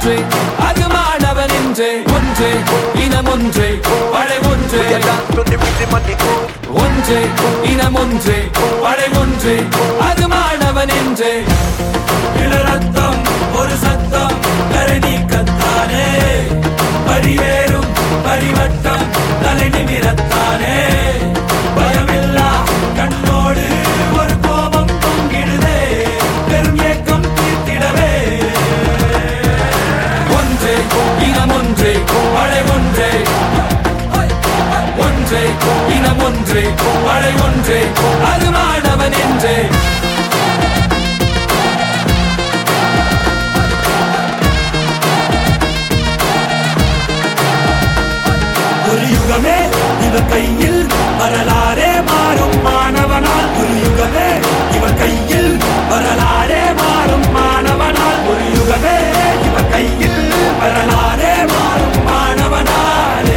ஒன்றே அது மாணவன் என்றே ஒன்றே இனம் ஒன்றே படை ஒன்றே We are dance to the rhythm and the groove. ஒன்றே இனம் ஒன்றே படை ஒன்றே அது மாணவன் என்றே இளரத்தம் ஒரு சத்தம் கரை நீக்கத்தானே பரிவேறும் பரிவட்டம் தலை நிமிரத்தானே பயமில்லா கண்ணோடு ஒரு கோபம் பொங்கிடுதே பெரும் ஏக்கம் தீர்த்திடவே ஒன்றே இனம் ஒன்றே படை ஒன்றே ஒன்றே இனம் ஒன்றே படை ஒன்றே அது மாணவன் என்றே ஒரு யுகமே இவர் கையில் வரலாறே மாறும் மாணவனால் ஒரு யுகமே இவர் கையில் வரலாறே மாறும் மாணவனால் ஒரு யுகமே இவர் கையில் வரலாறே மாறும் மாணவனாலே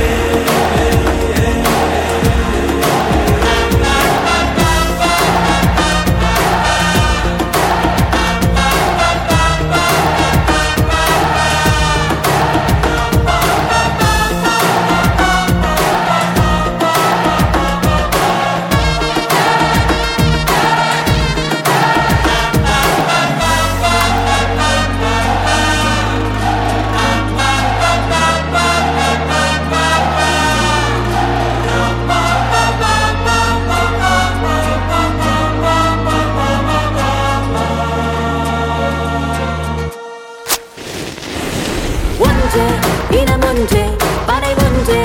ஒன்று இனம் ஒன்று படை ஒன்று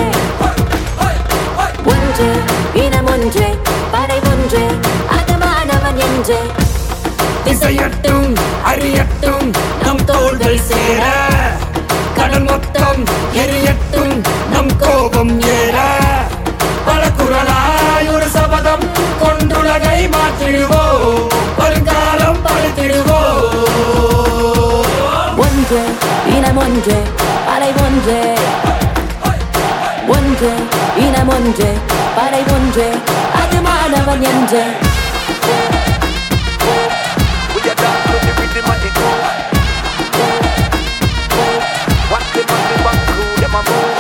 ஒன்று இனம் ஒன்று படை ஒன்று அது மாணவன் என்று திசையட்டும் அறியட்டும் நம் தோள்கள் சேர கடல் மொத்தம் எரியட்டும் நம் கோபம் ஏற பல குரலாய் ஒரு சபதம் கொண்டுலகை மாற்றிடுவோம் வருங்காலம் படுத்திடுவோம் ஒன்று இனம் ஒன்று படை ஒன்று ஒன்று இனம் ஒன்று படை ஒன்று அது மாணவன் என்று We are dance to the rhythm and the groove. Watch them on the back crew, them a move.